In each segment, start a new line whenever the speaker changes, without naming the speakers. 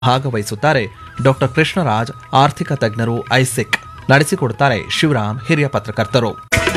ಭಾಗವಹಿಸುತ್ತಾರೆ ಡಾಕ್ಟರ್ ಕೃಷ್ಣರಾಜ್ ಆರ್ಥಿಕ ತಜ್ಞರು ಐಸಿಕ್ ನಡೆಸಿಕೊಡುತ್ತಾರೆ ಶಿವರಾಮ್ ಹಿರಿಯ ಪತ್ರಕರ್ತರು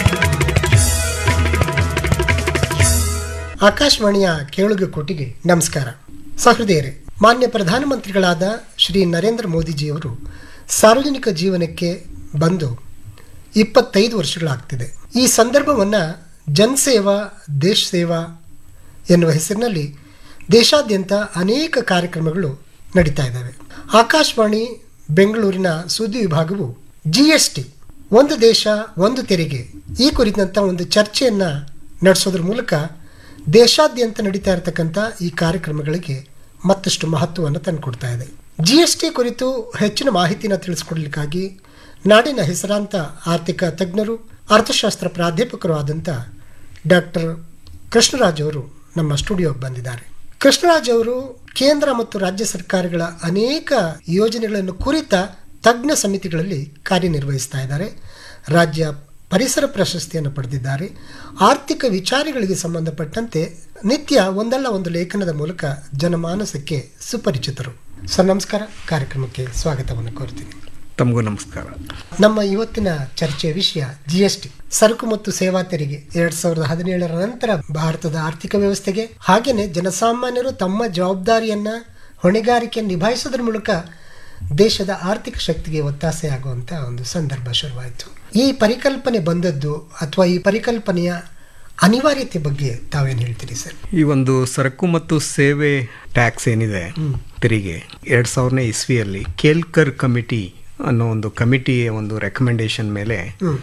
ಆಕಾಶವಾಣಿಯ ಕೇಳುಗ ಕೋಟಿಗೆ ನಮಸ್ಕಾರ ಸಹೃದಯರೇ ಮಾನ್ಯ ಪ್ರಧಾನಮಂತ್ರಿಗಳಾದ ಶ್ರೀ ನರೇಂದ್ರ ಮೋದಿಜಿಯವರು ಸಾರ್ವಜನಿಕ ಜೀವನಕ್ಕೆ ಬಂದು ಇಪ್ಪತ್ತೈದು ವರ್ಷಗಳಾಗ್ತಿದೆ ಈ ಸಂದರ್ಭವನ್ನು ಜನಸೇವಾ ದೇಶ ಸೇವಾ ಎನ್ನುವ ಹೆಸರಿನಲ್ಲಿ ದೇಶಾದ್ಯಂತ ಅನೇಕ ಕಾರ್ಯಕ್ರಮಗಳು ನಡೀತಾ ಇದ್ದಾವೆ ಆಕಾಶವಾಣಿ ಬೆಂಗಳೂರಿನ ಸುದ್ದಿ ವಿಭಾಗವು ಜಿ ಎಸ್ ಟಿ ಒಂದು ದೇಶ ಒಂದು ತೆರಿಗೆ ಈ ಕುರಿತಂಥ ಒಂದು ಚರ್ಚೆಯನ್ನು ನಡೆಸೋದ್ರ ಮೂಲಕ ದೇಶಾದ್ಯಂತ ನಡೀತಾ ಇರತಕ್ಕಂಥ ಈ ಕಾರ್ಯಕ್ರಮಗಳಿಗೆ ಮತ್ತಷ್ಟು ಮಹತ್ವವನ್ನು ತಂದುಕೊಡ್ತಾ ಇದೆ ಜಿ ಎಸ್ ಟಿ ಕುರಿತು ಹೆಚ್ಚಿನ ಮಾಹಿತಿನ ತಿಳಿಸ್ಕೊಡ್ಲಿಕ್ಕಾಗಿ ನಾಡಿನ ಹೆಸರಾಂತ ಆರ್ಥಿಕ ತಜ್ಞರು ಅರ್ಥಶಾಸ್ತ್ರ ಪ್ರಾಧ್ಯಾಪಕರು ಆದಂಥ ಡಾಕ್ಟರ್ ಕೃಷ್ಣರಾಜ್ ಅವರು ನಮ್ಮ ಸ್ಟುಡಿಯೋಗೆ ಬಂದಿದ್ದಾರೆ ಕೃಷ್ಣರಾಜ್ ಅವರು ಕೇಂದ್ರ ಮತ್ತು ರಾಜ್ಯ ಸರ್ಕಾರಗಳ ಅನೇಕ ಯೋಜನೆಗಳನ್ನು ಕುರಿತ ತಜ್ಞ ಸಮಿತಿಗಳಲ್ಲಿ ಕಾರ್ಯನಿರ್ವಹಿಸ್ತಾ ಇದ್ದಾರೆ ರಾಜ್ಯ ಪರಿಸರ ಪ್ರಶಸ್ತಿಯನ್ನು ಪಡೆದಿದ್ದಾರೆ ಆರ್ಥಿಕ ವಿಚಾರಗಳಿಗೆ ಸಂಬಂಧಪಟ್ಟಂತೆ ನಿತ್ಯ ಒಂದಲ್ಲ ಒಂದು ಲೇಖನದ ಮೂಲಕ ಜನಮಾನಸಕ್ಕೆ ಸುಪರಿಚಿತರು ಸರ್ ನಮಸ್ಕಾರ ಕಾರ್ಯಕ್ರಮಕ್ಕೆ ಸ್ವಾಗತವನ್ನು ಕೋರ್ತೀನಿ
ತಮಗೂ ನಮಸ್ಕಾರ
ನಮ್ಮ ಇವತ್ತಿನ ಚರ್ಚೆಯ ವಿಷಯ ಜಿ ಎಸ್ ಟಿ ಸರಕು ಮತ್ತು ಸೇವಾ ತೆರಿಗೆ ಎರಡ್ ಸಾವಿರದ ಹದಿನೇಳರ ನಂತರ ಭಾರತದ ಆರ್ಥಿಕ ವ್ಯವಸ್ಥೆಗೆ ಹಾಗೇನೆ ಜನಸಾಮಾನ್ಯರು ತಮ್ಮ ಜವಾಬ್ದಾರಿಯನ್ನ ಹೊಣೆಗಾರಿಕೆ ನಿಭಾಯಿಸೋದ್ರ ಮೂಲಕ ದೇಶದ ಆರ್ಥಿಕ ಶಕ್ತಿಗೆ ಒತ್ತಾಸೆಯಾಗುವಂತ ಒಂದು ಸಂದರ್ಭ ಶುರುವಾಯಿತು ಈ ಪರಿಕಲ್ಪನೆ ಬಂದದ್ದು ಅಥವಾ ಈ ಪರಿಕಲ್ಪನೆಯ ಅನಿವಾರ್ಯತೆ ಬಗ್ಗೆ ತಾವೇನು ಹೇಳ್ತೀರಿ ಸರ್
ಈ ಒಂದು ಸರಕು ಮತ್ತು ಸೇವೆ ಟ್ಯಾಕ್ಸ್ ಏನಿದೆ ತೆರಿಗೆ ಎರಡ್ ಸಾವಿರನೇ ಇಸ್ವಿಯಲ್ಲಿ ಕೇಲ್ಕರ್ ಕಮಿಟಿ ಅನ್ನೋ ಒಂದು ಕಮಿಟಿಯ ಒಂದು ರೆಕಮೆಂಡೇಶನ್ ಮೇಲೆ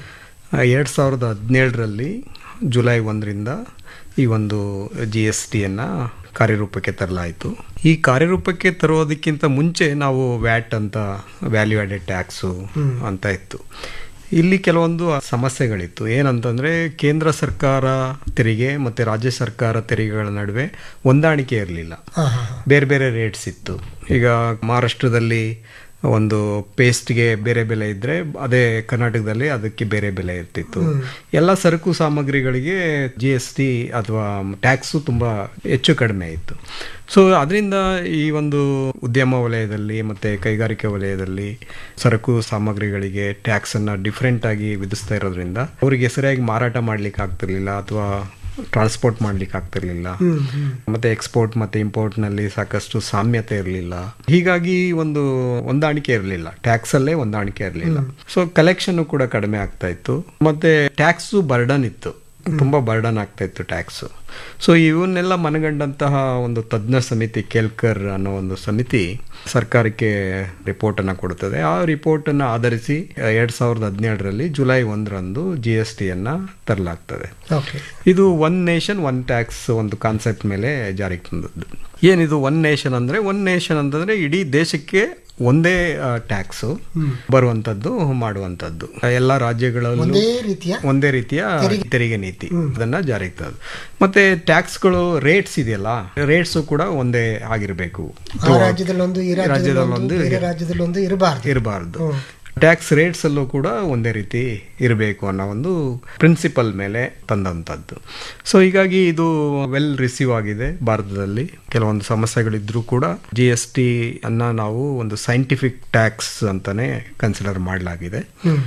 ಎರಡ್ ಸಾವಿರದ ಹದಿನೇಳರಲ್ಲಿ ಜುಲೈ ಒಂದರಿಂದ ಈ ಒಂದು ಜಿ ಎಸ್ ಟಿಯನ್ನು ಕಾರ್ಯರೂಪಕ್ಕೆ ತರಲಾಯಿತು ಈ ಕಾರ್ಯರೂಪಕ್ಕೆ ತರೋದಕ್ಕಿಂತ ಮುಂಚೆ ನಾವು ವ್ಯಾಟ್ ಅಂತ ವ್ಯಾಲ್ಯೂ ಆಡೆಡ್ ಟ್ಯಾಕ್ಸು ಅಂತ ಇತ್ತು ಇಲ್ಲಿ ಕೆಲವೊಂದು ಸಮಸ್ಯೆಗಳಿತ್ತು ಏನಂತಂದರೆ ಕೇಂದ್ರ ಸರ್ಕಾರ ತೆರಿಗೆ ಮತ್ತು ರಾಜ್ಯ ಸರ್ಕಾರ ತೆರಿಗೆಗಳ ನಡುವೆ ಹೊಂದಾಣಿಕೆ ಇರಲಿಲ್ಲ
ಹಾ ಹಾ
ಬೇರೆ ಬೇರೆ ರೇಟ್ಸ್ ಇತ್ತು ಈಗ ಮಹಾರಾಷ್ಟ್ರದಲ್ಲಿ ಒಂದು ಪೇಸ್ಟ್ಗೆ ಬೇರೆ ಬೆಲೆ ಇದ್ದರೆ ಅದೇ ಕರ್ನಾಟಕದಲ್ಲಿ ಅದಕ್ಕೆ ಬೇರೆ ಬೆಲೆ ಇರ್ತಿತ್ತು ಎಲ್ಲ ಸರಕು ಸಾಮಗ್ರಿಗಳಿಗೆ ಜಿ ಎಸ್ ಟಿ ಅಥವಾ ಟ್ಯಾಕ್ಸು ತುಂಬ ಹೆಚ್ಚು ಕಡಿಮೆ ಇತ್ತು ಸೊ ಅದರಿಂದ ಈ ಒಂದು ಉದ್ಯಮ ವಲಯದಲ್ಲಿ ಮತ್ತು ಕೈಗಾರಿಕೆ ವಲಯದಲ್ಲಿ ಸರಕು ಸಾಮಗ್ರಿಗಳಿಗೆ ಟ್ಯಾಕ್ಸನ್ನು ಡಿಫ್ರೆಂಟಾಗಿ ವಿಧಿಸ್ತಾ ಇರೋದ್ರಿಂದ ಅವರಿಗೆ ಸರಿಯಾಗಿ ಮಾರಾಟ ಮಾಡ್ಲಿಕ್ಕೆ ಆಗ್ತಿರ್ಲಿಲ್ಲ ಅಥವಾ ಟ್ರಾನ್ಸ್ಪೋರ್ಟ್ ಮಾಡ್ಲಿಕ್ಕೆ ಆಗ್ತಿರ್ಲಿಲ್ಲ ಮತ್ತೆ ಎಕ್ಸ್ಪೋರ್ಟ್ ಮತ್ತೆ ಇಂಪೋರ್ಟ್ ನಲ್ಲಿ ಸಾಕಷ್ಟು ಸಾಮ್ಯತೆ ಇರಲಿಲ್ಲ ಹೀಗಾಗಿ ಒಂದು ಹೊಂದಾಣಿಕೆ ಇರಲಿಲ್ಲ ಟ್ಯಾಕ್ಸ್ ಅಲ್ಲೇ ಹೊಂದಾಣಿಕೆ ಇರಲಿಲ್ಲ ಸೊ ಕಲೆಕ್ಷನ್ ಕೂಡ ಕಡಿಮೆ ಆಗ್ತಾ ಇತ್ತು ಮತ್ತೆ ಟ್ಯಾಕ್ಸು ಬರ್ಡನ್ ಇತ್ತು ತುಂಬಾ ಬರ್ಡನ್ ಆಗ್ತಾ ಇತ್ತು ಟ್ಯಾಕ್ಸ್ ಸೊ ಇವನ್ನೆಲ್ಲ ಮನಗಂಡಂತಹ ಒಂದು ತಜ್ಞ ಸಮಿತಿ ಕೇಲ್ಕರ್ ಅನ್ನೋ ಒಂದು ಸಮಿತಿ ಸರ್ಕಾರಕ್ಕೆ ರಿಪೋರ್ಟ್ ಅನ್ನ ಕೊಡುತ್ತದೆ ಆ ರಿಪೋರ್ಟ್ ಅನ್ನ ಆಧರಿಸಿ ಎರಡ್ ಸಾವಿರದ ಹದಿನೇಳರಲ್ಲಿ ಜುಲೈ ಒಂದರಂದು ಜಿ ಎಸ್ ಟಿಯನ್ನ ತರಲಾಗ್ತದೆ
ಓಕೆ
ಇದು ಒನ್ ನೇಷನ್ ಒನ್ ಟ್ಯಾಕ್ಸ್ ಒಂದು ಕಾನ್ಸೆಪ್ಟ್ ಮೇಲೆ ಜಾರಿಗೆ ತಂದದ್ದು ಏನಿದು ಒನ್ ನೇಷನ್ ಅಂದ್ರೆ ಒನ್ ನೇಷನ್ ಅಂತಂದ್ರೆ ಇಡೀ ದೇಶಕ್ಕೆ ಒಂದೇ ಟ್ಯಾಕ್ಸ್ ಬರುವಂತದ್ದು ಮಾಡುವಂತದ್ದು ಎಲ್ಲ ರಾಜ್ಯಗಳಲ್ಲೂ
ಒಂದೇ ರೀತಿಯ
ಒಂದೇ ರೀತಿಯ ತೆರಿಗೆ ನೀತಿ ಅದನ್ನ ಜಾರಿಗೆ ತಂದು ಮತ್ತೆ ಟ್ಯಾಕ್ಸ್ಗಳು ರೇಟ್ಸ್ ಇದೆಯಲ್ಲ ರೇಟ್ಸ್ ಕೂಡ ಒಂದೇ ಆಗಿರಬೇಕು
ಆ ರಾಜ್ಯದಲ್ಲೊಂದು ಈ ರಾಜ್ಯದಲ್ಲೊಂದು
ರಾಜ್ಯದಲ್ಲೊಂದು
ಬೇರೆ ರಾಜ್ಯದಲ್ಲೊಂದು ಇರಬಾರ್ದು
ಇರಬಾರ್ದು ಟ್ಯಾಕ್ಸ್ ರೇಟ್ಸ್ ಅಲ್ಲೂ ಕೂಡ ಒಂದೇ ರೀತಿ ಇರಬೇಕು ಅನ್ನೋ ಒಂದು ಪ್ರಿನ್ಸಿಪಲ್ ಮೇಲೆ ತಂದಂಥದ್ದು ಸೊ ಹೀಗಾಗಿ ಇದು ವೆಲ್ ರಿಸೀವ್ ಆಗಿದೆ ಭಾರತದಲ್ಲಿ ಕೆಲವೊಂದು ಸಮಸ್ಯೆಗಳಿದ್ರೂ ಕೂಡ ಜಿ ಎಸ್ ಟಿ ಅನ್ನ ನಾವು ಒಂದು ಸೈಂಟಿಫಿಕ್ ಟ್ಯಾಕ್ಸ್ ಅಂತಾನೆ ಕನ್ಸಿಡರ್ ಮಾಡಲಾಗಿದೆ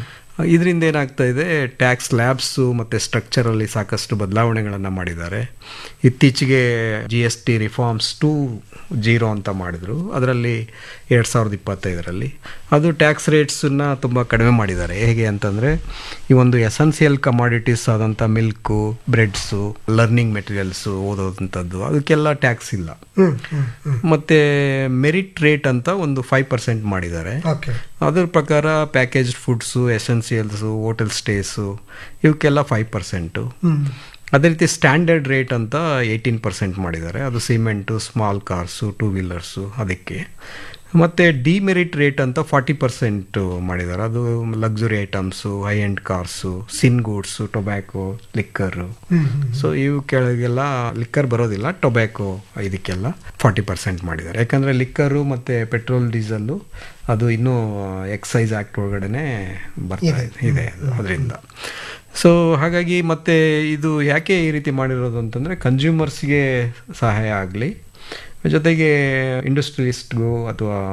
ಇದರಿಂದ ಏನಾಗ್ತಾ ಇದೆ ಟ್ಯಾಕ್ಸ್ ಲ್ಯಾಬ್ಸು ಮತ್ತು ಸ್ಟ್ರಕ್ಚರಲ್ಲಿ ಸಾಕಷ್ಟು ಬದಲಾವಣೆಗಳನ್ನು ಮಾಡಿದ್ದಾರೆ ಇತ್ತೀಚೆಗೆ G S T reforms two zero ಅಂತ ಮಾಡಿದರು ಅದರಲ್ಲಿ ಎರಡು ಸಾವಿರದ ಇಪ್ಪತ್ತೈದರಲ್ಲಿ ಅದು ಟ್ಯಾಕ್ಸ್ ರೇಟ್ಸನ್ನ ತುಂಬ ಕಡಿಮೆ ಮಾಡಿದ್ದಾರೆ ಹೇಗೆ ಅಂತಂದರೆ ಈ ಒಂದು ಎಸೆನ್ಸಿಯಲ್ ಕಮಾಡಿಟೀಸ್ ಆದಂಥ ಮಿಲ್ಕು ಬ್ರೆಡ್ಸು ಲರ್ನಿಂಗ್ ಮೆಟೀರಿಯಲ್ಸು ಓದೋದಂಥದ್ದು ಅದಕ್ಕೆಲ್ಲ ಟ್ಯಾಕ್ಸ್ ಇಲ್ಲ
ಹ್ಮ್ ಹ್ಮ್ ಹ್ಮ್
ಮತ್ತು ಮೆರಿಟ್ ರೇಟ್ ಅಂತ ಒಂದು ಫೈವ್ ಪರ್ಸೆಂಟ್ ಮಾಡಿದ್ದಾರೆ
ಓಕೆ
ಅದ್ರ ಪ್ರಕಾರ package foods essentials hotel stays ಇವಕ್ಕೆಲ್ಲ ಫೈವ್ ಪರ್ಸೆಂಟು
ಹ್ಮ್
ಅದೇ ರೀತಿ ಸ್ಟ್ಯಾಂಡರ್ಡ್ ರೇಟ್ ಅಂತ ಏಯ್ಟೀನ್ ಪರ್ಸೆಂಟ್ ಮಾಡಿದ್ದಾರೆ ಅದು cement small cars two wheelers ಅದಕ್ಕೆ ಮತ್ತು ಡಿಮೆರಿಟ್ ರೇಟ್ ಅಂತ ಫಾರ್ಟಿ ಪರ್ಸೆಂಟ್ ಮಾಡಿದ್ದಾರೆ ಅದು luxury items high end cars sin goods tobacco liquor so ಇವು ಕೆಳಗೆಲ್ಲ ಲಿಕ್ಕರ್ ಬರೋದಿಲ್ಲ ಟೊಬ್ಯಾಕೊ ಇದಕ್ಕೆಲ್ಲ ಫಾರ್ಟಿ ಪರ್ಸೆಂಟ್ ಮಾಡಿದ್ದಾರೆ ಯಾಕಂದರೆ ಲಿಕ್ಕರು ಮತ್ತು ಪೆಟ್ರೋಲ್ ಡೀಸೆಲ್ಲು ಅದು ಇನ್ನೂ ಎಕ್ಸೈಸ್ ಆ್ಯಕ್ಟ್ ಒಳಗಡೆ ಬರ್ತಾ ಇದೆ ಇದೆ ಅದರಿಂದ ಸೊ ಹಾಗಾಗಿ ಮತ್ತೆ ಇದು ಯಾಕೆ ಈ ರೀತಿ ಮಾಡಿರೋದು ಅಂತಂದರೆ ಕನ್ಸ್ಯೂಮರ್ಸ್ಗೆ ಸಹಾಯ ಆಗಲಿ ಜೊತೆಗೆ ಇಂಡಸ್ಟ್ರಿಯಲಿಸ್ಟ್ಗೂ ಅಥವಾ